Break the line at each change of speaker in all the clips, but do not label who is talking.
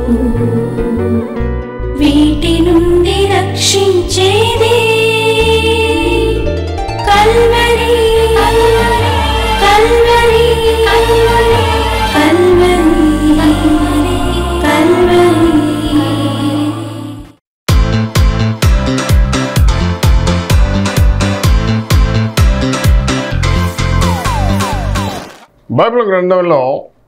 వీటి నుండి రక్షించేది Calvary Calvary Calvary Calvary
Bible గ్రంథంలో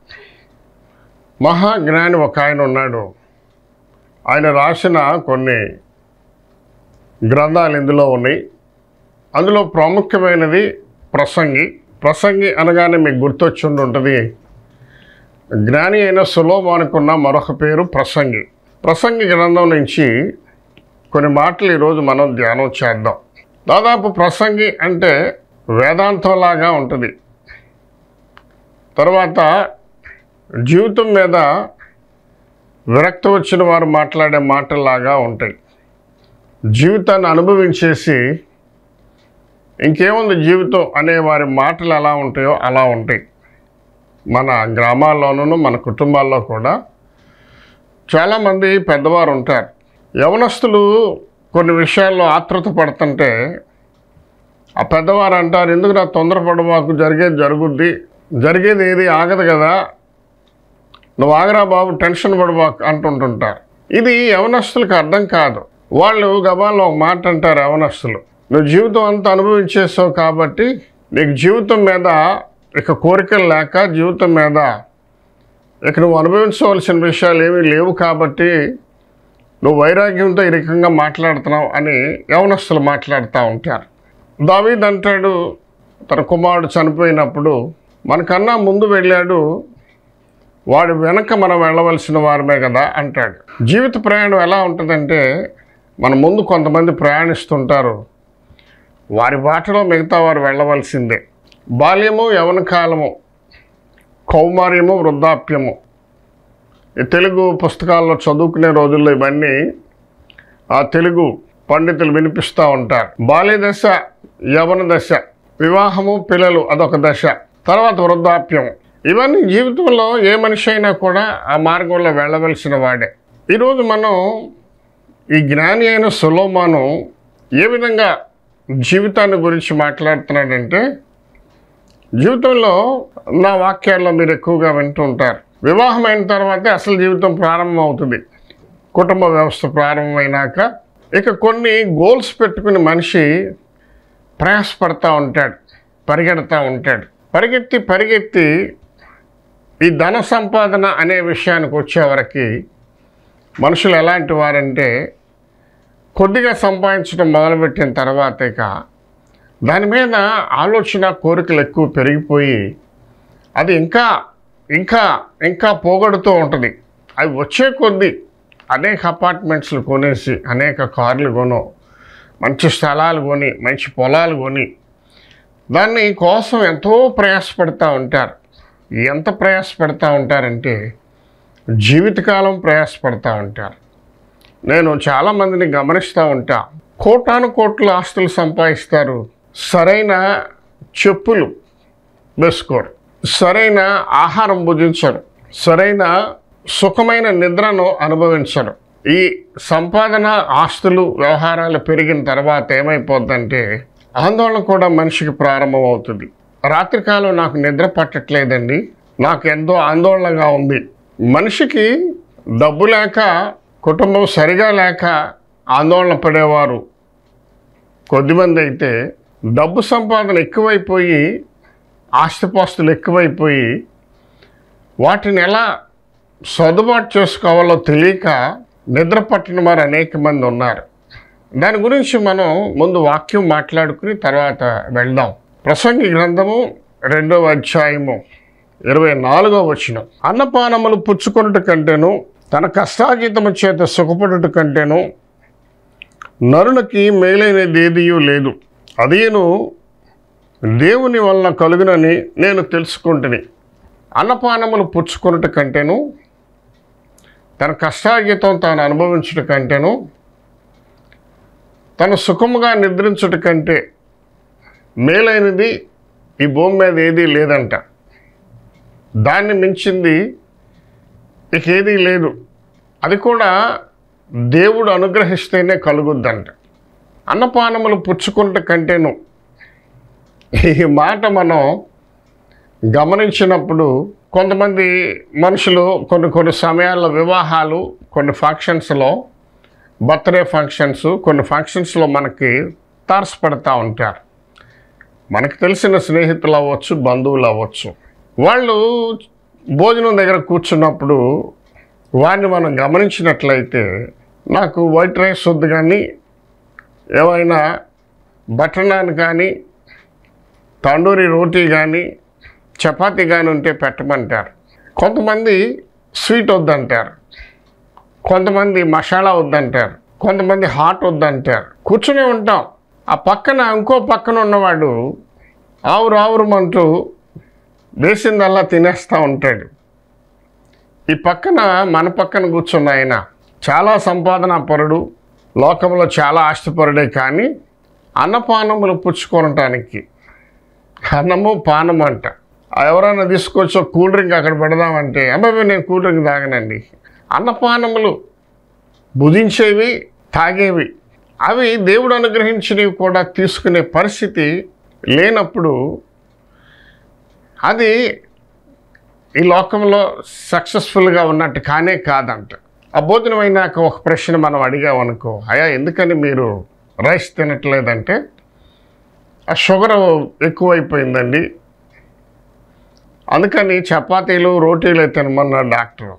మహాజ్ఞాని ఒక ఆయన ఉన్నాడు ఆయన రాసిన కొన్ని గ్రంథాలు ఇందులో ఉన్నాయి అందులో ప్రాముఖ్యమైనది ప్రసంగి ప్రసంగి అనగానే మీకు గుర్తొచ్చి ఉండి ఉంటుంది జ్ఞాని అయిన సులోమానుకున్న మరొక పేరు ప్రసంగి ప్రసంగి గ్రంథం నుంచి కొన్ని మాటలు ఈరోజు మనం ధ్యానం చేద్దాం దాదాపు ప్రసంగి అంటే వేదాంతంలాగా ఉంటుంది తర్వాత జీవితం మీద విరక్తి వచ్చిన వారు మాట్లాడే మాటల్లాగా ఉంటాయి జీవితాన్ని అనుభవించేసి ఇంకేముంది జీవితం అనే వారి మాటలు ఎలా ఉంటాయో అలా ఉంటాయి మన గ్రామాల్లోనూ మన కుటుంబాల్లో కూడా చాలామంది పెద్దవారు ఉంటారు యవనస్తులు కొన్ని విషయాల్లో ఆతృత పడుతుంటే ఆ పెద్దవారు అంటారు ఎందుకు నా తొందరపడమాకు జరిగేది జరుగుద్ది జరిగేది ఏది ఆగదు కదా నువ్వు ఆగరా బాబు టెన్షన్ పడబాకు అంటుంటుంటారు ఇది యవనస్తులకు అర్థం కాదు వాళ్ళు గబాల్లో ఒక మాట అంటారు యవనస్తులు నువ్వు జీవితం అంతా అనుభవించేసావు కాబట్టి నీకు జీవితం మీద ఇక కోరికలు లేక జీవితం మీద ఇక నువ్వు అనుభవించవలసిన విషయాలు ఏమీ లేవు కాబట్టి నువ్వు వైరాగ్యంతో ఈ రకంగా మాట్లాడుతున్నావు అని యవనస్తులు మాట్లాడుతూ ఉంటారు దావీద్ అంటాడు తన కుమారుడు చనిపోయినప్పుడు మనకన్నా ముందు వెళ్ళాడు వాడి వెనక మనం వెళ్ళవలసిన వారమే కదా అంటాడు జీవిత ప్రయాణం ఎలా ఉంటుందంటే మన ముందు కొంతమంది ప్రయాణిస్తుంటారు వారి బాటలో మిగతా వారు వెళ్ళవలసిందే బాల్యము యవన కాలము కౌమార్యము వృద్ధాప్యము ఈ తెలుగు పుస్తకాల్లో చదువుకునే రోజుల్లో ఇవన్నీ ఆ తెలుగు పండితులు వినిపిస్తూ ఉంటారు బాల్య దశ యవన దశ వివాహము పిల్లలు అదొక దశ తర్వాత వృద్ధాప్యం ఇవన్నీ జీవితంలో ఏ మనిషి అయినా కూడా ఆ మార్గంలో వెళ్ళవలసిన వాడే ఈరోజు మనం ఈ జ్ఞాని అయిన సులోమాను ఏ విధంగా జీవితాన్ని గురించి మాట్లాడుతున్నాడంటే జీవితంలో నా వాక్యాల్లో మీరు ఎక్కువగా వింటూ ఉంటారు వివాహం అయిన తర్వాతే అసలు జీవితం ప్రారంభం అవుతుంది కుటుంబ వ్యవస్థ ప్రారంభమైనాక ఇక కొన్ని గోల్స్ పెట్టుకుని మనిషి ప్రయాసపడతా ఉంటాడు పరిగెడతా ఉంటాడు పరిగెత్తి పరిగెత్తి ఈ ధన సంపాదన అనే విషయానికి వచ్చేవరకు మనుషులు ఎలాంటి వారంటే కొద్దిగా సంపాదించడం మొదలుపెట్టిన తర్వాత ఇక దాని మీద ఆలోచన కోరికలు ఎక్కువ పెరిగిపోయి అది ఇంకా ఇంకా ఇంకా పోగొడుతూ ఉంటుంది అవి వచ్చే కొద్దీ అనేక అపార్ట్మెంట్స్లు కొనేసి అనేక కార్లు కొను మంచి స్థలాలు కొని మంచి పొలాలు కొని దాన్ని కోసం ఎంతో ప్రయాసపడుతూ ఉంటారు ఎంత ప్రయాసపడుతూ ఉంటారంటే జీవితకాలం ప్రయాసపడుతూ ఉంటారు నేను చాలామందిని గమనిస్తూ ఉంటా కోటాను కోట్ల ఆస్తులు సంపాదిస్తారు సరైన చెప్పులు వేసుకోరు సరైన ఆహారం భుజించరు సరైన సుఖమైన నిద్రను అనుభవించరు ఈ సంపాదన ఆస్తులు వ్యవహారాలు పెరిగిన తర్వాత ఏమైపోద్దంటే ఆందోళన కూడా మనిషికి ప్రారంభమవుతుంది రాత్రికాలం నాకు నిద్ర పట్టట్లేదండి నాకు ఎంతో ఆందోళనగా ఉంది మనిషికి డబ్బు లేక కుటుంబం సరిగా లేక ఆందోళన పడేవారు కొద్దిమంది అయితే డబ్బు సంపాదన ఎక్కువైపోయి ఆస్తిపాస్తులు ఎక్కువైపోయి వాటిని ఎలా సర్దుబాటు చేసుకోవాలో తెలియక నిద్ర పట్టిన వారు అనేక మంది ఉన్నారు దాని గురించి మనం ముందు వాక్యం మాట్లాడుకుని తర్వాత వెళ్దాం ప్రసంగి గ్రంథము రెండవ అధ్యాయము ఇరవై నాలుగవ వచనం అన్నపానములు పుచ్చుకొనుట కంటేను తన కష్టాజీతము చేత సుఖపడుట కంటేను నరునికి మేలైనది ఏదియూ లేదు అదేను దేవుని వలన కలుగునని నేను తెలుసుకుంటుని అన్నపానములు పుచ్చుకొనుట కంటేను తన కష్టార్జితం తాను అనుభవించుట కంటేను తను సుఖముగా నిద్రించుట కంటే మేలైనది ఈ భూమి మీద ఏదీ లేదంట దాన్ని మించింది ఇక ఏదీ లేదు అది కూడా దేవుడు అనుగ్రహిస్తేనే కలుగుద్దంట అన్నపానములు పుచ్చుకుంట కంటేను ఈ మాట మనం గమనించినప్పుడు కొంతమంది మనుషులు కొన్ని కొన్ని సమయాల్లో వివాహాలు కొన్ని ఫంక్షన్స్లో బర్త్డే ఫంక్షన్స్ కొన్ని ఫంక్షన్స్లో మనకి తారసపడతా ఉంటారు మనకు తెలిసిన స్నేహితులు అవ్వచ్చు బంధువులు అవ్వచ్చు వాళ్ళు భోజనం దగ్గర కూర్చున్నప్పుడు వారిని మనం గమనించినట్లయితే నాకు వైట్ రైస్ వద్దు కానీ ఏమైనా బటర్ నాన్ కానీ తండూరి రోటీ కానీ చపాతీ కానీ ఉంటే పెట్టమంటారు కొంతమంది స్వీట్ వద్దంటారు కొంతమంది మసాలా వద్దంటారు కొంతమంది హాట్ వద్దంటారు కూర్చునే ఉంటాం ఆ పక్కన ఇంకో పక్కన ఉన్నవాడు ఆవురు ఆవురమంటూ వేసిందల్లా తినేస్తూ ఉంటాడు ఈ పక్కన మన పక్కన కూర్చున్న ఆయన చాలా సంపాదన పరుడు లోకంలో చాలా ఆస్తిపరుడే కానీ అన్నపానములు పుచ్చుకోవటానికి అన్నము పానము అంట ఎవరైనా తీసుకొచ్చి ఒక కూల్ డ్రింక్ అక్కడ పెడదామంటే అబ్బాయి నేను కూల్ డ్రింక్ తాగనండి అన్నపానములు భుజించేవి తాగేవి అవి దేవుడు అనుగ్రహించినవి కూడా తీసుకునే పరిస్థితి లేనప్పుడు అది ఈ లోకంలో సక్సెస్ఫుల్గా ఉన్నట్టు కానే కాదంట ఆ భోజనం అయినాక ఒక ప్రశ్న మనం అడిగామనుకో అయ్యా ఎందుకని మీరు రైస్ తినట్లేదంటే ఆ షుగర్ ఎక్కువైపోయిందండి అందుకని చపాతీలు రోటీలు తినమన్నాడు డాక్టర్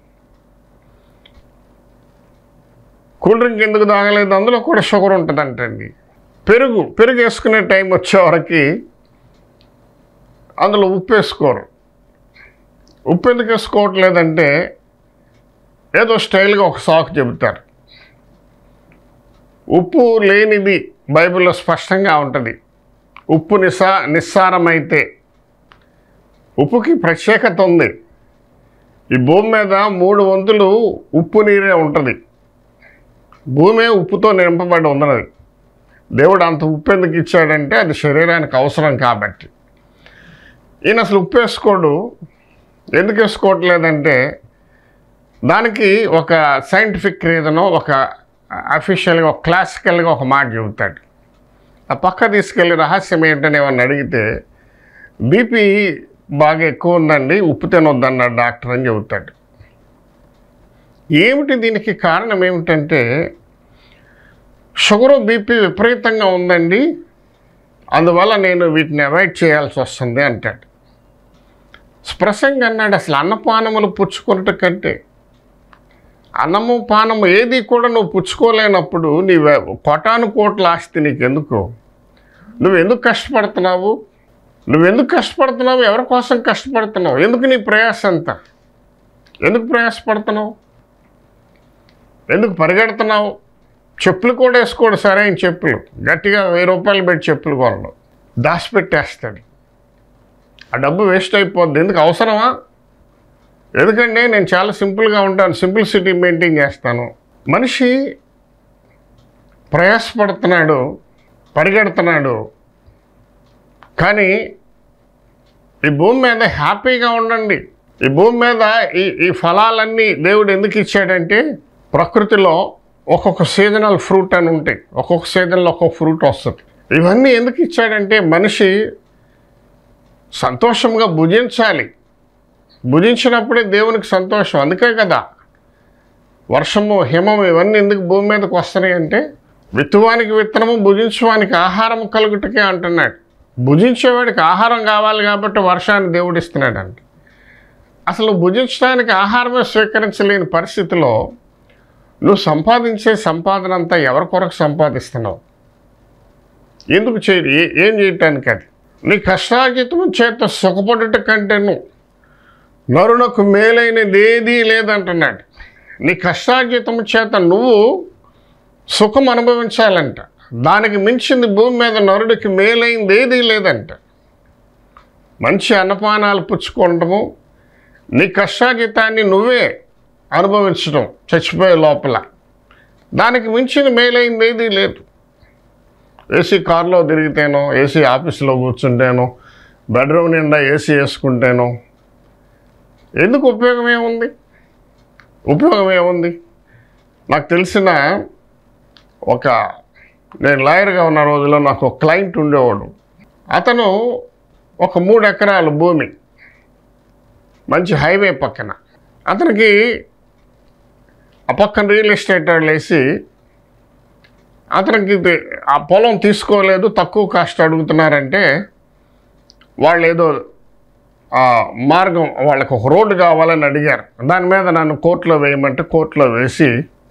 కూల్ డ్రింక్ ఎందుకు తాగలేదు అందులో కూడా షుగర్ ఉంటుందంటండి పెరుగు పెరుగు వేసుకునే టైం వచ్చేవరకు అందులో ఉప్పు వేసుకోరు ఉప్పు ఎందుకు వేసుకోవట్లేదంటే ఏదో స్టైల్గా ఒక సాకు చెబుతారు ఉప్పు లేనిది బైబిల్లో స్పష్టంగా ఉంటుంది ఉప్పు నిసా నిస్సారమైతే ఉప్పుకి ప్రత్యేకత ఉంది ఈ భూమి మీద మూడు వంతులు ఉప్పు నీరే ఉంటుంది భూమే ఉప్పుతో నింపబడి ఉన్నది దేవుడు అంత ఉప్పు ఎందుకు ఇచ్చాడంటే అది శరీరానికి అవసరం కాబట్టి ఈయన అసలు ఉప్పు వేసుకోడు ఎందుకు వేసుకోవట్లేదంటే దానికి ఒక సైంటిఫిక్ రీజను ఒక అఫీషియల్గా ఒక క్లాసికల్గా ఒక మాట చెబుతాడు ఆ పక్క తీసుకెళ్ళి రహస్యం ఏంటని ఏమన్నా అడిగితే బీపీ బాగా ఎక్కువ ఉందండి ఉప్పు తినొద్దన్నాడు డాక్టర్ అని చెబుతాడు ఏమిటి దీనికి కారణం ఏమిటంటే షుగరు బీపీ విపరీతంగా ఉందండి అందువల్ల నేను వీటిని అవాయిడ్ చేయాల్సి వస్తుంది అంటాడు స్పృశంగా అన్నాడు అసలు అన్నపానములు పుచ్చుకున్నట కంటే అన్నము పానము ఏది కూడా నువ్వు పుచ్చుకోలేనప్పుడు నీ వే- కోటాను కోట్ల ఆస్తి నీకెందుకు నువ్వు ఎందుకు కష్టపడుతున్నావు నువ్వెందుకు కష్టపడుతున్నావు ఎవరి కోసం కష్టపడుతున్నావు ఎందుకు నీ ప్రయాస అంతా ఎందుకు ప్రయాసపడుతున్నావు ఎందుకు పరిగెడుతున్నావు చెప్పులు కూడా వేసుకోడు సరైన చెప్పులు గట్టిగా వెయ్యి రూపాయలు పెట్టి చెప్పులు కొనడు దాచిపెట్టేస్తాడు ఆ డబ్బు వేస్ట్ అయిపోద్ది ఎందుకు అవసరమా ఎందుకంటే నేను చాలా సింపుల్గా ఉంటాను సింప్లిసిటీ మెయింటైన్ చేస్తాను మనిషి ప్రయాసపడుతున్నాడు పరిగెడుతున్నాడు కానీ ఈ భూమి మీద హ్యాపీగా ఉండండి ఈ భూమి మీద ఈ ఈ ఫలాలన్నీ దేవుడు ఎందుకు ఇచ్చాడంటే ప్రకృతిలో ఒక్కొక్క సీజనల్ ఫ్రూట్ అని ఉంటాయి ఒక్కొక్క సీజన్లో ఒక్కొక్క ఫ్రూట్ వస్తుంది ఇవన్నీ ఎందుకు ఇచ్చాడంటే మనిషి సంతోషంగా భుజించాలి భుజించినప్పుడే దేవునికి సంతోషం అందుకే కదా వర్షము హిమం ఇవన్నీ ఎందుకు భూమి మీదకి వస్తున్నాయి అంటే విత్తువానికి విత్తనము భుజించడానికి ఆహారం కలుగుటకే అంటున్నాడు భుజించేవాడికి ఆహారం కావాలి కాబట్టి వర్షాన్ని దేవుడు ఇస్తున్నాడు అంట అసలు భుజించడానికి ఆహారమే స్వీకరించలేని పరిస్థితిలో నువ్వు సంపాదించే సంపాదన అంతా ఎవరి కొరకు సంపాదిస్తున్నావు ఎందుకు చేయి ఏ- ఏం చేయటానికి అది నీ కష్టార్జితం చేత సుఖపడుట కంటేను నరునకు మేలైనది ఏదీ లేదంటున్నాడు నీ కష్టార్జితం చేత నువ్వు సుఖం అనుభవించాలంట దానికి మించింది భూమి మీద నరుడికి మేలైంది ఏదీ లేదంట మంచి అన్నపానాలు పుచ్చుకోవటము నీ కష్టార్జితాన్ని నువ్వే అనుభవించడం చచ్చిపోయే లోపల దానికి మించిన మేలైంది ఏదీ లేదు ఏసీ కారులో తిరిగితేనో ఏసీ ఆఫీస్లో కూర్చుంటేనో బెడ్రూమ్ నిండా ఏసీ వేసుకుంటేనో ఎందుకు ఉపయోగం ఏముంది ఉపయోగం ఏముంది నాకు తెలిసిన ఒక నేను లాయర్గా ఉన్న రోజుల్లో నాకు ఒక క్లయింట్ ఉండేవాడు అతను ఒక మూడు ఎకరాల భూమి మంచి హైవే పక్కన అతనికి ఆ పక్కన రియల్ ఎస్టేట్ వాళ్ళు వేసి అతనికి ఇది ఆ పొలం తీసుకోలేదు తక్కువ కాస్ట్ అడుగుతున్నారంటే వాళ్ళు ఏదో ఆ మార్గం వాళ్ళకి ఒక రోడ్డు కావాలని అడిగారు దాని మీద నన్ను కోర్టులో వేయమంటే కోర్టులో వేసి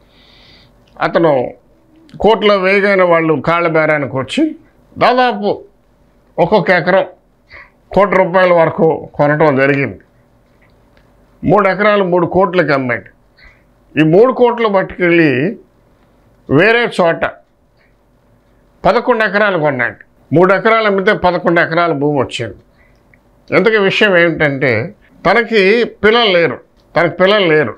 అతను కోర్టులో వేయగానే వాళ్ళు కాళ్ళ బేరానికి వచ్చి దాదాపు ఒక్కొక్క ఎకరం కోటి రూపాయల వరకు కొనటం జరిగింది మూడు ఎకరాలు మూడు కోట్లకి అమ్మాడు ఈ మూడు కోట్లు పట్టుకెళ్ళి వేరే చోట పదకొండు ఎకరాలు కొన్నాడు మూడు ఎకరాలు అమ్మితే పదకొండు ఎకరాల భూమి వచ్చింది ఇంతకీ విషయం ఏమిటంటే తనకి పిల్లలు లేరు తనకి పిల్లలు లేరు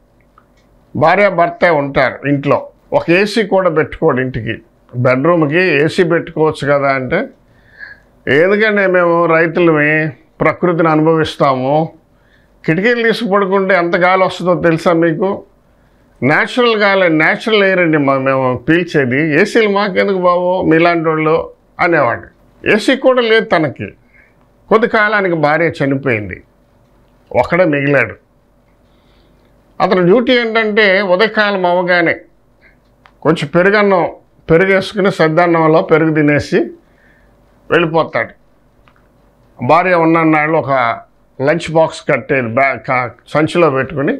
భార్య భర్తే ఉంటారు ఇంట్లో ఒక ఏసీ కూడా పెట్టుకోడు ఇంటికి బెడ్రూమ్కి ఏసీ పెట్టుకోవచ్చు కదా అంటే ఎందుకంటే మేము రైతులమే ప్రకృతిని అనుభవిస్తాము కిటికీలు తీసి పడుకుంటే ఎంత గాలి వస్తుందో తెలుసా మీకు న్యాచురల్ గాలి న్యాచురల్ ఎయిర్ అండి మా మేము పీల్చేది ఏసీలు మాకెందుకు బాబు మీలాంటి వాళ్ళు అనేవాడు ఏసీ కూడా లేదు తనకి కొద్ది కాలానికి భార్య చనిపోయింది ఒక్కడే మిగిలాడు అతని డ్యూటీ ఏంటంటే ఉదయకాలం అవ్వగానే కొంచెం పెరుగన్నం పెరుగు వేసుకుని సద్దన్నంలో పెరుగు తినేసి వెళ్ళిపోతాడు భార్య ఉన్నన్నాళ్ళు ఒక లంచ్ బాక్స్ కట్టేది బ్యా క- సంచిలో పెట్టుకుని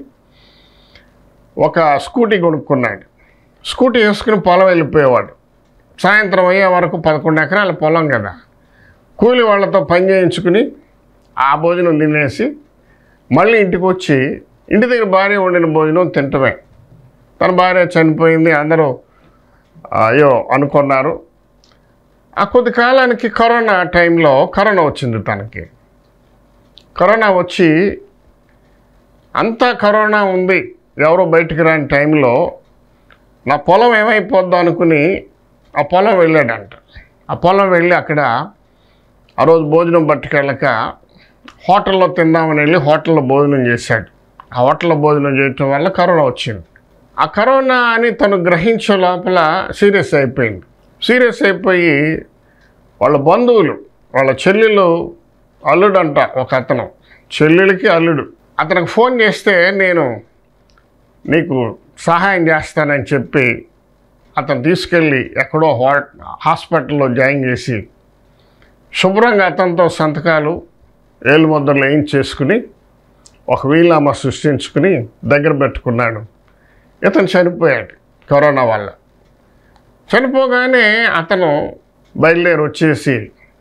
ఒక స్కూటీ కొనుక్కున్నాడు స్కూటీ వేసుకుని పొలం వెళ్ళిపోయేవాడు సాయంత్రం అయ్యే వరకు పదకొండు ఎకరాల పొలం కదా కూలి వాళ్ళతో పని చేయించుకుని ఆ భోజనం తినేసి మళ్ళీ ఇంటికి వచ్చి ఇంటి దగ్గర భార్య వండిన భోజనం తింటమే తన భార్య చనిపోయింది అందరూ అయ్యో అనుకున్నారు ఆ కొద్ది కాలానికి కరోనా టైంలో కరోనా వచ్చింది తనకి కరోనా వచ్చి అంతా కరోనా ఉంది ఎవరో బయటికి రాని టైంలో నా పొలం ఏమైపోద్దో అనుకుని ఆ పొలం వెళ్ళాడంట ఆ పొలం వెళ్ళి అక్కడ ఆ రోజు భోజనం పట్టుకెళ్ళక హోటల్లో తిందామని వెళ్ళి హోటల్లో భోజనం చేశాడు ఆ హోటల్లో భోజనం చేయటం వల్ల కరోనా వచ్చింది ఆ కరోనా అని తను గ్రహించే లోపల సీరియస్ అయిపోయింది సీరియస్ అయిపోయి వాళ్ళ బంధువులు వాళ్ళ చెల్లెలు అల్లుడు అంట ఒక అతను చెల్లెలకి అల్లుడు అతనికి ఫోన్ చేస్తే నేను నీకు సహాయం చేస్తానని చెప్పి అతను తీసుకెళ్ళి ఎక్కడో హా హాస్పిటల్లో జాయిన్ చేసి శుభ్రంగా అతనితో సంతకాలు ఏళ్ళు ముద్రలు ఏం చేసుకుని ఒక వీలునామా సృష్టించుకుని దగ్గర పెట్టుకున్నాడు ఇతను చనిపోయాడు కరోనా వల్ల చనిపోగానే అతను బయలుదేరి వచ్చేసి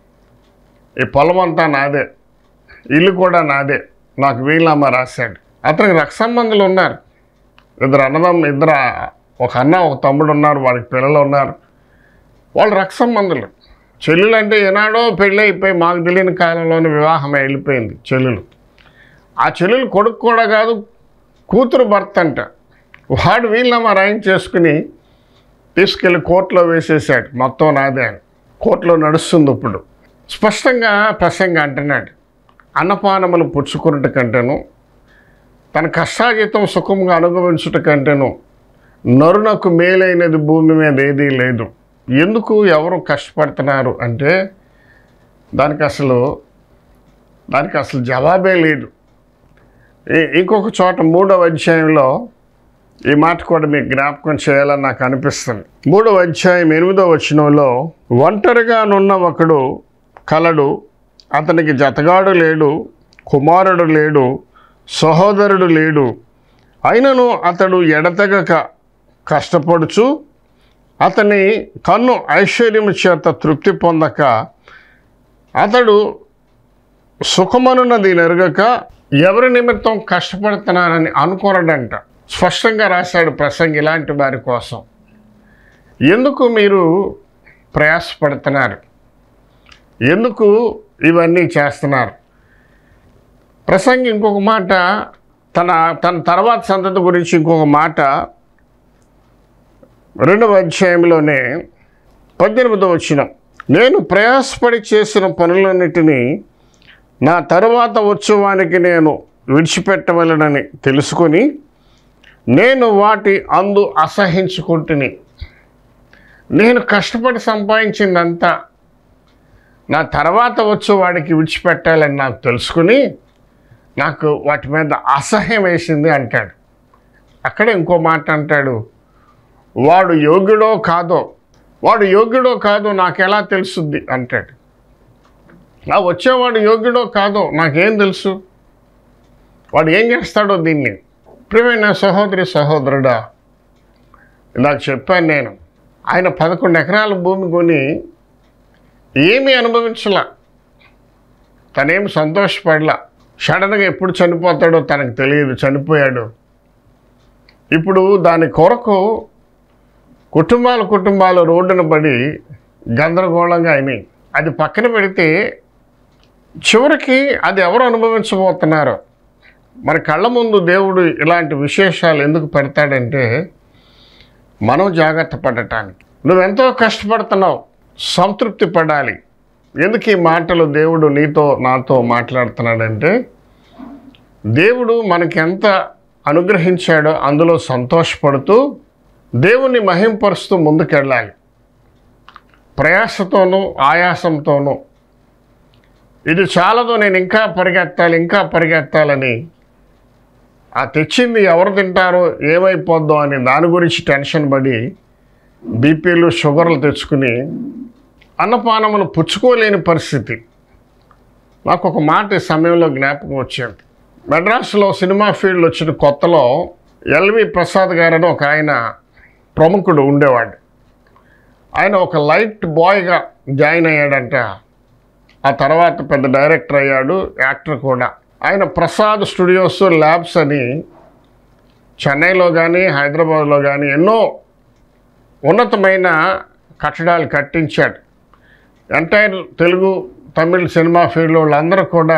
ఈ పొలం అంతా నాదే ఇల్లు కూడా నాదే నాకు వీలునామా రాశాడు అతనికి రక్త సంబంధులు ఉన్నారు ఇద్దరు అన్నదమ్మ ఇద్దరు ఒక అన్న ఒక తమ్ముడు ఉన్నారు వాడికి పిల్లలు ఉన్నారు వాళ్ళు రక్త సంబంధులు చెల్లెలు అంటే ఏనాడో పెళ్ళి అయిపోయి మాకు తెలియని కాలంలోనే వివాహం వెళ్ళిపోయింది చెల్లెలు ఆ చెల్లెలు కొడుకు కూడా కాదు కూతురు భర్త అంట వాడు వీళ్ళమ్మ రాయించేసుకుని తీసుకెళ్ళి కోర్టులో వేసేసాడు మొత్తం నాదే అని కోర్టులో నడుస్తుంది ఇప్పుడు స్పష్టంగా ప్రసంగ అంటున్నాడు అన్నపానములు పుచ్చుకున్నట కంటేను తన కష్టాజీతం సుఖంగా అనుభవించుట కంటేను నరునకు మేలైనది భూమి మీద ఏదీ లేదు ఎందుకు ఎవరు కష్టపడుతున్నారు అంటే దానికి అసలు దానికి అసలు జవాబే లేదు ఈ- ఇంకొక చోట మూడవ అధ్యాయంలో ఈ మాట కూడా మీకు జ్ఞాపకం చేయాలని నాకు అనిపిస్తుంది మూడవ అధ్యాయం ఎనిమిదవ వచనంలో ఒంటరిగానున్న ఒకడు కలడు అతనికి జతగాడు లేడు కుమారుడు లేడు సహోదరుడు లేడు అయినను అతడు ఎడతెగక కష్టపడుచు అతని కన్ను ఐశ్వర్యము చేత తృప్తి పొందక అతడు సుఖమనున్నది నెరగక ఎవరి నిమిత్తం కష్టపడుతున్నానని అనుకోరడంట స్పష్టంగా రాశాడు ప్రసంగి ఇలాంటి వారి కోసం ఎందుకు మీరు ప్రయాసపడుతున్నారు ఎందుకు ఇవన్నీ చేస్తున్నారు ప్రసంగి ఇంకొక మాట తన తన తర్వాత సంతతి గురించి ఇంకొక మాట రెండవ అధ్యాయంలోనే పద్దెనిమిదో వచ్చిన నేను ప్రయాసపడి చేసిన పనులన్నిటినీ నా తరువాత ఉత్సవానికి నేను విడిచిపెట్టవలనని తెలుసుకొని నేను వాటి అందు అసహించుకుంటుని నేను కష్టపడి సంపాదించిందంతా నా తర్వాత వచ్చే వాడికి విడిచిపెట్టాలని నాకు తెలుసుకుని నాకు వాటి మీద అసహ్యం వేసింది అంటాడు అక్కడ ఇంకో మాట అంటాడు వాడు యోగ్యుడో కాదో వాడు యోగ్యుడో కాదో నాకు ఎలా తెలుసుద్ది అంటాడు ఆ వచ్చేవాడు యోగ్యుడో కాదో నాకేం తెలుసు వాడు ఏం చేస్తాడో దీన్ని ప్రియమైన సహోదరి సహోదరుడా ఇందాక చెప్పాను నేను ఆయన పదకొండు ఎకరాల భూమి కొని ఏమీ అనుభవించలా తనేమి సంతోషపడలా సడన్గా ఎప్పుడు చనిపోతాడో తనకు తెలియదు చనిపోయాడు ఇప్పుడు దాని కొరకు కుటుంబాలు కుటుంబాలు రోడ్డున పడి గందరగోళంగా అయినాయి అది పక్కన పెడితే చివరికి అది ఎవరు అనుభవించబోతున్నారో మన కళ్ళ ముందు దేవుడు ఇలాంటి విశేషాలు ఎందుకు పెడతాడంటే మనం జాగ్రత్త పడటానికి నువ్వెంతో కష్టపడుతున్నావు సంతృప్తి పడాలి ఎందుకు ఈ మాటలు దేవుడు నీతో నాతో మాట్లాడుతున్నాడంటే దేవుడు మనకి ఎంత అనుగ్రహించాడో అందులో సంతోషపడుతూ దేవుణ్ణి మహింపరుస్తూ ముందుకెళ్ళాలి ప్రయాసతోనూ ఆయాసంతోనూ ఇది చాలదు నేను ఇంకా పరిగెత్తాలి ఇంకా పరిగెత్తాలని ఆ తెచ్చింది ఎవరు తింటారో ఏమైపోద్దో అని దాని గురించి టెన్షన్ పడి బీపీలు షుగర్లు తెచ్చుకుని అన్నపానములు పుచ్చుకోలేని పరిస్థితి నాకు ఒక మాట ఈ సమయంలో జ్ఞాపకం వచ్చింది మెడ్రాస్లో సినిమా ఫీల్డ్ వచ్చిన కొత్తలో ఎల్వి ప్రసాద్ గారని ఒక ఆయన ప్రముఖుడు ఉండేవాడు ఆయన ఒక లైట్ బాయ్గా జాయిన్ అయ్యాడంట ఆ తర్వాత పెద్ద డైరెక్టర్ అయ్యాడు యాక్టర్ కూడా ఆయన ప్రసాద్ స్టూడియోస్ ల్యాబ్స్ అని చెన్నైలో కానీ హైదరాబాద్లో కానీ ఎన్నో ఉన్నతమైన కట్టడాలు కట్టించాడు entire Telugu Tamil cinema field వాళ్ళందరూ కూడా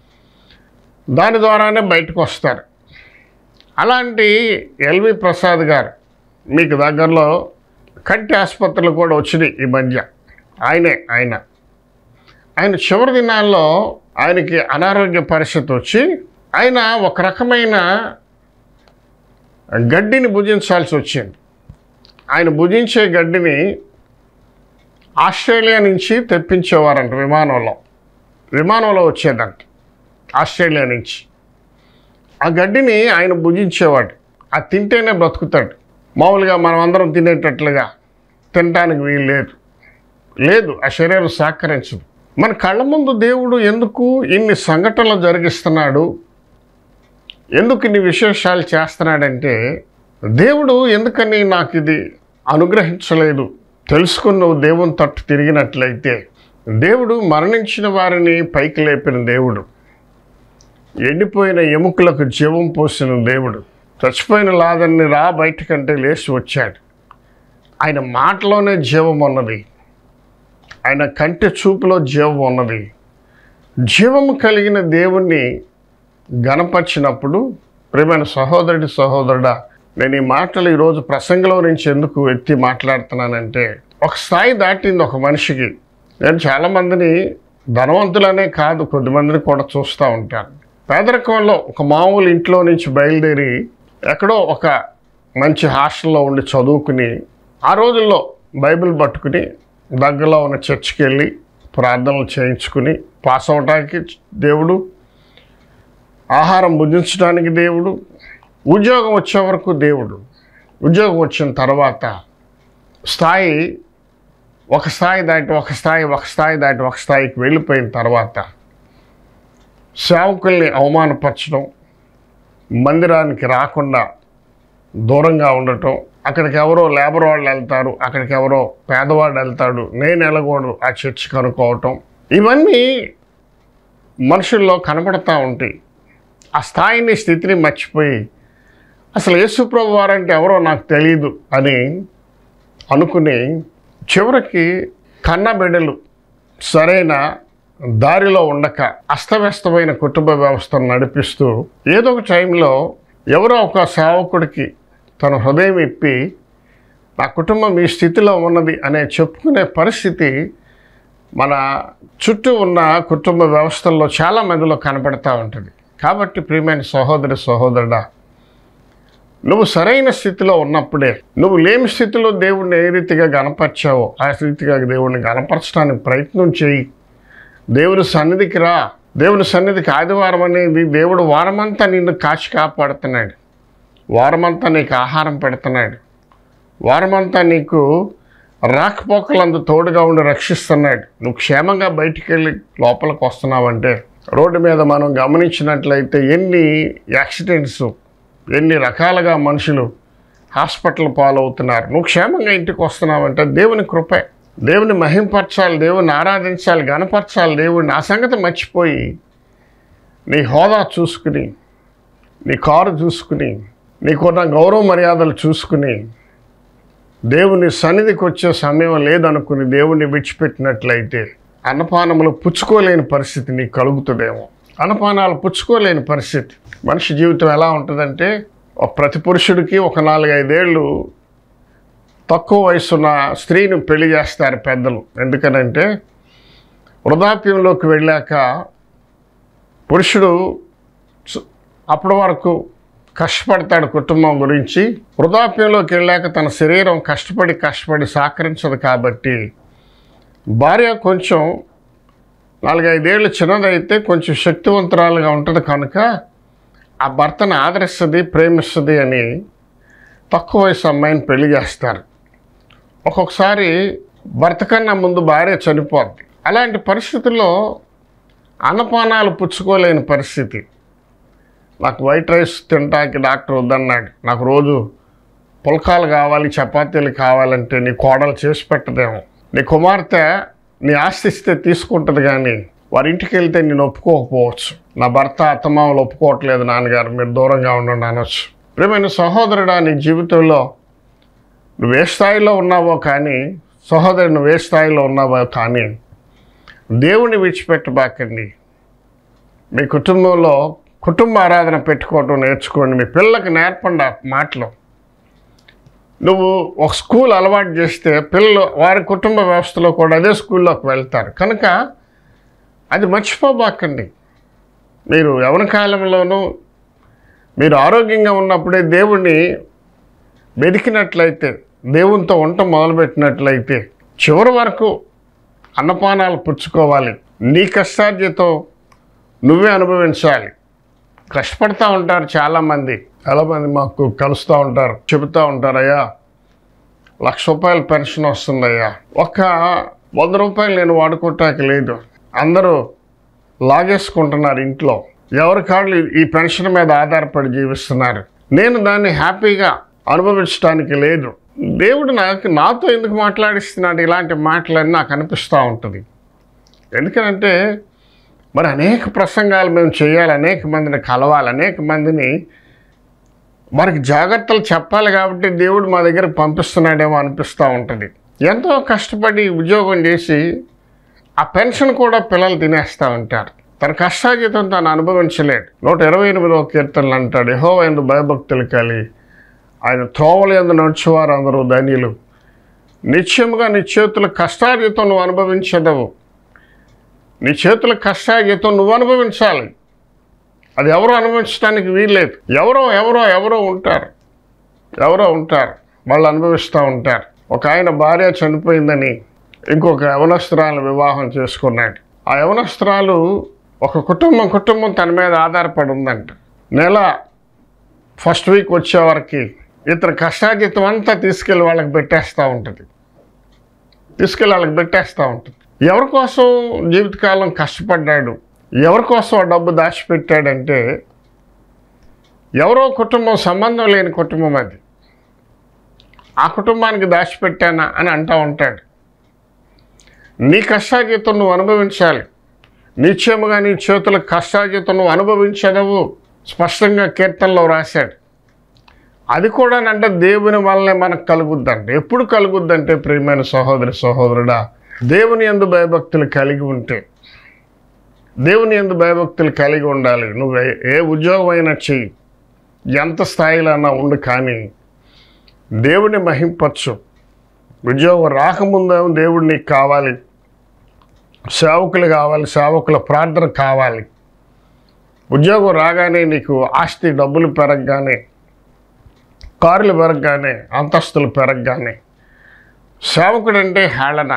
దాని ద్వారానే బయటకు వస్తారు అలాంటి ఎల్వి ప్రసాద్ గారు మీకు దగ్గరలో కంటి ఆసుపత్రులు కూడా వచ్చినాయి ఈ మధ్య ఆయనే ఆయన ఆయన చివరి దినాల్లో ఆయనకి అనారోగ్య పరిస్థితి వచ్చి ఆయన ఒక రకమైన గడ్డిని భుజించాల్సి వచ్చింది ఆయన భుజించే గడ్డిని ఆస్ట్రేలియా నుంచి తెప్పించేవారంట విమానంలో విమానంలో వచ్చేదంట ఆస్ట్రేలియా నుంచి ఆ గడ్డిని ఆయన భుజించేవాడు అది తింటేనే బ్రతుకుతాడు మామూలుగా మనం అందరం తినేటట్లుగా తినటానికి వీలు లేదు లేదు ఆ శరీరం సహకరించదు మన కళ్ళ ముందు దేవుడు ఎందుకు ఇన్ని సంఘటనలు జరిగిస్తున్నాడు ఎందుకు ఇన్ని విశేషాలు చేస్తున్నాడంటే దేవుడు ఎందుకని నాకు ఇది అనుగ్రహించలేదు తెలుసుకుని నువ్వు దేవుని తట్టు తిరిగినట్లయితే దేవుడు మరణించిన వారిని పైకి లేపిన దేవుడు ఎండిపోయిన ఎముకలకు జీవం పోసిన దేవుడు చచ్చిపోయిన లాదన్ని రా బయటకంటే లేచి వచ్చాడు ఆయన మాటలోనే జీవం ఉన్నది ఆయన కంటి చూపులో జీవం ఉన్నది జీవము కలిగిన దేవుణ్ణి గణపరిచినప్పుడు ప్రేమైన సహోదరుడి సహోదరుడా నేను ఈ మాటలు ఈరోజు ప్రసంగంలో నుంచి ఎందుకు ఎత్తి మాట్లాడుతున్నానంటే ఒక స్థాయి దాటింది ఒక మనిషికి నేను చాలామందిని ధనవంతులనే కాదు కొద్దిమందిని కూడా చూస్తూ ఉంటాను పేదరికంలో ఒక మామూలు ఇంట్లో నుంచి బయలుదేరి ఎక్కడో ఒక మంచి హాస్టల్లో ఉండి చదువుకుని ఆ రోజుల్లో బైబిల్ పట్టుకుని దగ్గరలో ఉన్న చర్చికి వెళ్ళి ప్రార్థనలు చేయించుకుని పాస్ అవడానికి దేవుడు ఆహారం భుజించడానికి దేవుడు ఉద్యోగం వచ్చే వరకు దేవుడు ఉద్యోగం వచ్చిన తర్వాత స్థాయి ఒక స్థాయి దాటి ఒక స్థాయి ఒక స్థాయి దాటి ఒక స్థాయికి వెళ్ళిపోయిన తర్వాత సేవకుల్ని అవమానపరచడం మందిరానికి రాకుండా దూరంగా ఉండటం అక్కడికి ఎవరో లేబర్ వాళ్ళు వెళ్తారు అక్కడికి ఎవరో పేదవాడు వెళ్తాడు నేను వెళ్ళకూడదు ఆ చర్చ్ కనుక్కోవటం ఇవన్నీ మనుషుల్లో కనబడతా ఉంటాయి ఆ స్థాయిని స్థితిని మర్చిపోయి అసలు యేసుప్రభు వారంటే ఎవరో నాకు తెలియదు అని అనుకుని చివరికి కన్న బిడ్డలు సరైన దారిలో ఉండక అస్తవ్యస్తమైన కుటుంబ వ్యవస్థను నడిపిస్తూ ఏదో ఒక టైంలో ఎవరో ఒక సేవకుడికి తన హృదయం ఇప్పి నా కుటుంబం ఈ స్థితిలో ఉన్నది అనే చెప్పుకునే పరిస్థితి మన చుట్టూ ఉన్న కుటుంబ వ్యవస్థల్లో చాలా మందిలో కనపడతా ఉంటుంది కాబట్టి ప్రియమైన సహోదరి సహోదరుడా నువ్వు సరైన స్థితిలో ఉన్నప్పుడే నువ్వు లేని స్థితిలో దేవుడిని ఏ రీతిగా గనపరిచావో ఆ రీతిగా దేవుడిని గనపరచడానికి ప్రయత్నం చేయి దేవుని సన్నిధికి రా దేవుని సన్నిధికి ఆదివారం అనేది దేవుడు వారమంతా నిన్ను కాచి కాపాడుతున్నాడు వారమంతా నీకు ఆహారం పెడుతున్నాడు వారమంతా నీకు రాకపోకలందు తోడుగా ఉండి రక్షిస్తున్నాడు నువ్వు క్షేమంగా బయటికి వెళ్ళి లోపలికి వస్తున్నావంటే రోడ్డు మీద మనం గమనించినట్లయితే ఎన్ని యాక్సిడెంట్స్ ఎన్ని రకాలుగా మనుషులు హాస్పిటల్ పాలవుతున్నారు నువ్వు క్షేమంగా ఇంటికి వస్తున్నావంటే దేవుని కృపే దేవుని మహింపరచాలి దేవుని ఆరాధించాలి గనపరచాలి దేవుడిని ఆ సంగతి మర్చిపోయి నీ హోదా చూసుకుని నీ కారు చూసుకుని నీకున్న గౌరవ మర్యాదలు చూసుకుని దేవుని సన్నిధికి వచ్చే సమయం లేదనుకుని దేవుణ్ణి విడిచిపెట్టినట్లయితే అన్నపానములు పుచ్చుకోలేని పరిస్థితి నీకు కలుగుతుందేమో అన్నపానాలు పుచ్చుకోలేని పరిస్థితి మనిషి జీవితం ఎలా ఉంటుందంటే ఒక ప్రతి పురుషుడికి ఒక నాలుగైదేళ్ళు తక్కువ వయసున్న స్త్రీని పెళ్లి చేస్తారు పెద్దలు ఎందుకనంటే వృద్ధాప్యంలోకి వెళ్ళాక పురుషుడు స- అప్పటి వరకు కష్టపడతాడు కుటుంబం గురించి వృద్ధాప్యంలోకి వెళ్ళాక తన శరీరం కష్టపడి కష్టపడి సహకరించదు కాబట్టి భార్య కొంచెం నాలుగైదేళ్ళు చిన్నదైతే కొంచెం శక్తివంతురాలుగా ఉంటుంది కనుక ఆ భర్తను ఆదరిస్తుంది ప్రేమిస్తుంది అని తక్కువ వయసు అమ్మాయిని పెళ్లి చేస్తారు ఒక్కొక్కసారి భర్త కన్నా ముందు భార్య చనిపోద్ది అలాంటి పరిస్థితుల్లో అన్నపానాలు పుచ్చుకోలేని పరిస్థితి నాకు వైట్ రైస్ తినటానికి డాక్టర్ వద్దన్నాడు నాకు రోజు పుల్కాలు కావాలి చపాతీలు కావాలంటే నీ కోడలు చేసి పెట్టదేమో నీ కుమార్తె నీ ఆస్తి ఇస్తే తీసుకుంటుంది కానీ వారి ఇంటికి వెళ్తే నేను ఒప్పుకోకపోవచ్చు నా భర్త అత్తమామలు ఒప్పుకోవట్లేదు నాన్నగారు మీరు దూరంగా ఉండండి అనొచ్చు ప్రేమైన సహోదరుడా నీ జీవితంలో నువ్వు ఏ స్థాయిలో ఉన్నావో కానీ సహోదరు నువ్వు ఏ స్థాయిలో ఉన్నావో కానీ దేవుని విడిచిపెట్టబాకండి మీ కుటుంబంలో కుటుంబ ఆరాధన పెట్టుకోవటం నేర్చుకోండి మీ పిల్లలకు నేర్పండి ఆ మాటలు నువ్వు ఒక స్కూల్ అలవాటు చేస్తే పిల్లలు వారి కుటుంబ వ్యవస్థలో కూడా అదే స్కూల్లోకి వెళ్తారు కనుక అది మర్చిపోబాకండి మీరు యవన కాలంలోనూ మీరు ఆరోగ్యంగా ఉన్నప్పుడే దేవుణ్ణి వెతికినట్లయితే దేవునితో వంట మొదలుపెట్టినట్లయితే చివరి వరకు అన్నపానాలు పుచ్చుకోవాలి నీ కష్టార్జితం నువ్వే అనుభవించాలి కష్టపడతా ఉంటారు చాలామంది చాలామంది మాకు కలుస్తూ ఉంటారు చెబుతూ ఉంటారు అయ్యా లక్ష రూపాయల పెన్షన్ వస్తుందయ్యా ఒక్క వంద రూపాయలు నేను వాడుకోవటానికి లేదు అందరూ లాగేసుకుంటున్నారు ఇంట్లో ఎవరి కాళ్ళు ఈ పెన్షన్ మీద ఆధారపడి జీవిస్తున్నారు నేను దాన్ని హ్యాపీగా అనుభవించడానికి లేదు దేవుడు నాకు నాతో ఎందుకు మాట్లాడిస్తున్నాడు ఇలాంటి మాటలన్నీ నాకు అనిపిస్తూ ఉంటుంది ఎందుకనంటే మరి అనేక ప్రసంగాలు మేము చేయాలి అనేక మందిని కలవాలి అనేక మందిని మనకి జాగ్రత్తలు చెప్పాలి కాబట్టి దేవుడు మా దగ్గర పంపిస్తున్నాడేమో అనిపిస్తూ ఉంటుంది ఎంతో కష్టపడి ఉద్యోగం చేసి ఆ పెన్షన్ కూడా పిల్లలు తినేస్తూ ఉంటారు తన కష్టాజీతం తాను అనుభవించలేడు నూట ఇరవై ఎనిమిదవ కీర్తనలు అంటాడు యహో ఎందు భయభక్తులు కలి ఆయన త్రోవలు ఎందు నడుచువారు అందరూ ధన్యులు నిత్యముగా నీ చేతుల కష్టాజీతం నువ్వు అనుభవించదవు నీ చేతుల కష్టాజీతం నువ్వు అనుభవించాలి అది ఎవరో అనుభవించడానికి వీల్లేదు ఎవరో ఎవరో ఎవరో ఉంటారు ఎవరో ఉంటారు వాళ్ళు అనుభవిస్తూ ఉంటారు ఒక ఆయన భార్య చనిపోయిందని ఇంకొక యవనస్త్రాలను వివాహం చేసుకున్నాడు ఆ యవనస్త్రాలు ఒక కుటుంబం కుటుంబం తన మీద ఆధారపడి ఉందంట నెల ఫస్ట్ వీక్ వచ్చే వరకు ఇతర కష్టాజీతం అంతా తీసుకెళ్ళి వాళ్ళకి పెట్టేస్తూ ఉంటుంది తీసుకెళ్ళి వాళ్ళకి పెట్టేస్తూ ఉంటుంది ఎవరి కోసం జీవితకాలం కష్టపడ్డాడు ఎవరి కోసం ఆ డబ్బు దాచిపెట్టాడంటే ఎవరో కుటుంబం సంబంధం లేని కుటుంబం అది ఆ కుటుంబానికి దాచిపెట్టానా అని అంటూ ఉంటాడు నీ కష్టాజీతం నువ్వు అనుభవించాలి నిత్యముగా నీ చేతుల కష్టాజీతం నువ్వు అనుభవించదవు స్పష్టంగా కీర్తనలో రాశాడు అది కూడా అంటే దేవుని వల్లనే మనకు కలుగుద్దంటే ఎప్పుడు కలుగుద్దంటే ప్రియమైన సహోదరి సహోదరుడా దేవుని ఎందు భయభక్తులు కలిగి ఉంటే దేవుని ఎందు భయభక్తులు కలిగి ఉండాలి నువ్వు ఏ- ఏ ఉద్యోగం అయినా చెయ్యి ఎంత స్థాయిలో అన్నా ఉండు కానీ దేవుని మహింపచ్చు ఉద్యోగం రాకముందేమో దేవుడు నీకు కావాలి సేవకులు కావాలి సేవకుల ప్రార్థన కావాలి ఉద్యోగం రాగానే నీకు ఆస్తి డబ్బులు పెరగగానే కారులు పెరగగానే అంతస్తులు పెరగగానే సేవకుడు అంటే హేళన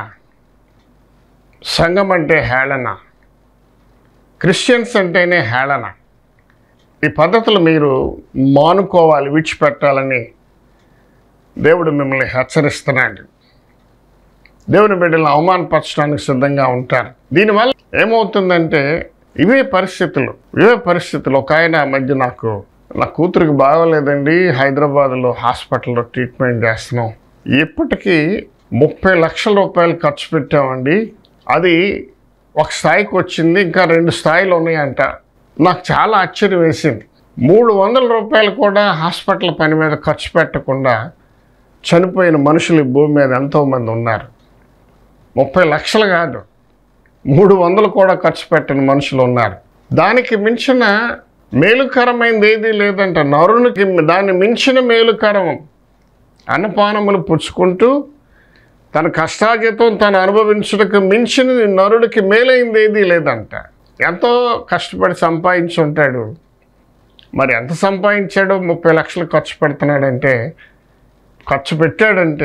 సంఘం అంటే హేళన క్రిస్టియన్స్ అంటేనే హేళన ఈ పద్ధతులు మీరు మానుకోవాలి విడిచిపెట్టాలని దేవుడు మిమ్మల్ని హెచ్చరిస్తున్నాడు దేవుని బిడ్డలను అవమానపరచడానికి సిద్ధంగా ఉంటారు దీనివల్ల ఏమవుతుందంటే ఇవే పరిస్థితులు ఇవే పరిస్థితులు ఒక ఆయన మధ్య నాకు నా కూతురికి బాగోలేదండి హైదరాబాద్లో హాస్పిటల్లో ట్రీట్మెంట్ చేస్తున్నాం ఇప్పటికీ ముప్పై లక్షల రూపాయలు ఖర్చు పెట్టామండి అది ఒక స్థాయికి వచ్చింది ఇంకా రెండు స్థాయిలు ఉన్నాయంట నాకు చాలా ఆశ్చర్యం వేసింది మూడు వందల రూపాయలు కూడా హాస్పిటల్ పని మీద ఖర్చు పెట్టకుండా చనిపోయిన మనుషులు ఈ భూమి మీద ఎంతోమంది ఉన్నారు ముప్పై లక్షలు కాదు మూడు వందలు కూడా ఖర్చు పెట్టని మనుషులు ఉన్నారు దానికి మించిన మేలుకరమైనది ఏదీ లేదంట నరునికి దాన్ని మించిన మేలుకరం అన్నపానములు పుచ్చుకుంటూ తన కష్టాజితం తను అనుభవించుటకు మించినది నరుడికి మేలైంది ఏదీ లేదంట ఎంతో కష్టపడి సంపాదించి ఉంటాడు మరి ఎంత సంపాదించాడో ముప్పై లక్షలు ఖర్చు పెడుతున్నాడంటే ఖర్చు పెట్టాడంటే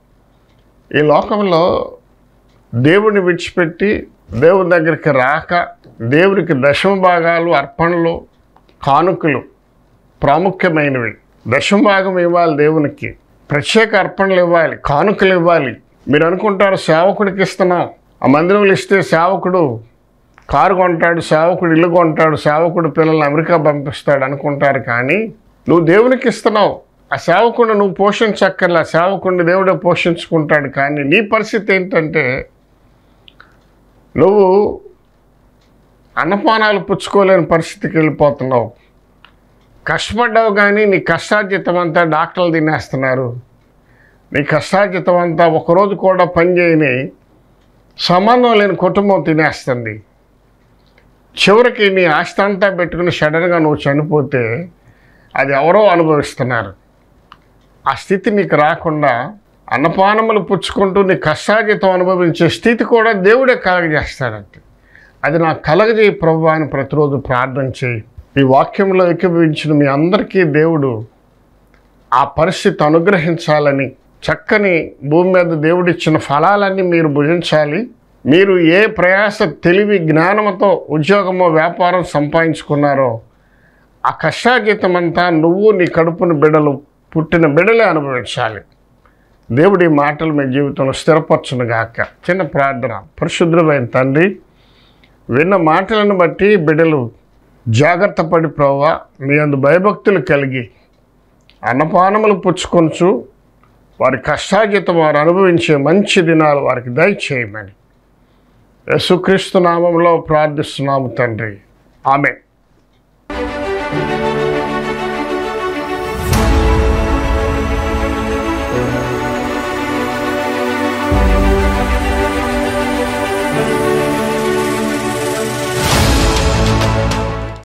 ఈ లోకంలో దేవుని విడిచిపెట్టి దేవుని దగ్గరికి రాక దేవునికి దశమ భాగాలు అర్పణలు కానుకలు ప్రాముఖ్యమైనవి దశమ భాగం ఇవ్వాలి దేవునికి ప్రత్యేక అర్పణలు ఇవ్వాలి కానుకలు ఇవ్వాలి మీరు అనుకుంటారు సేవకుడికి ఇస్తున్నాం ఆ మందిరంలో ఇస్తే సేవకుడు కారు కొంటాడు సేవకుడు ఇల్లు కొంటాడు సేవకుడు పిల్లల్ని అమెరికా పంపిస్తాడు అనుకుంటారు కానీ నువ్వు దేవునికి ఇస్తున్నావు ఆ సేవకుడిని నువ్వు పోషించక్కర్లే ఆ సేవకుడిని దేవుడే పోషించుకుంటాడు కానీ నీ పరిస్థితి ఏంటంటే నువ్వు అన్నపానాలు పుచ్చుకోలేని పరిస్థితికి వెళ్ళిపోతున్నావు కష్టపడ్డావు కానీ నీ కష్టార్జితం అంతా డాక్టర్లు తినేస్తున్నారు నీ కష్టార్జితం అంతా ఒకరోజు కూడా పని చేయని సంబంధం లేని కుటుంబం తినేస్తుంది చివరికి నీ ఆస్తి అంతా పెట్టుకుని సడన్గా నువ్వు చనిపోతే అది ఎవరో అనుభవిస్తున్నారు ఆ స్థితి నీకు రాకుండా అన్నపానములు పుచ్చుకుంటూ నీ కష్టాజితం అనుభవించే స్థితి కూడా దేవుడే కలగజేస్తాడంటే అది నాకు కలగజేయి ప్రభు అని ప్రతిరోజు ప్రార్థన చేయి ఈ వాక్యంలో ఏకీభవించిన మీ అందరికీ దేవుడు ఆ పరిస్థితి అనుగ్రహించాలని చక్కని భూమి మీద దేవుడిచ్చిన ఫలాలన్నీ మీరు భుజించాలి మీరు ఏ ప్రయాస తెలివి జ్ఞానంతో ఉద్యోగమో వ్యాపారం సంపాదించుకున్నారో ఆ కష్టాజీతం అంతా నువ్వు నీ కడుపున బిడలు పుట్టిన బిడలే అనుభవించాలి దేవుడి మాటలు మీ జీవితంలో స్థిరపరచును గాక చిన్న ప్రార్థన పరిశుద్ధమైన తండ్రి విన్న మాటలను బట్టి బిడలు జాగ్రత్త పడి ప్రవ్వా మీ అందు భయభక్తులు కలిగి అన్నపానములు పుచ్చుకొనుచు వారి కష్టాజితం వారు అనుభవించే మంచి దినాలు వారికి దయచేయమని యేసుక్రీస్తు నామంలో ప్రార్థిస్తున్నాము తండ్రి ఆమె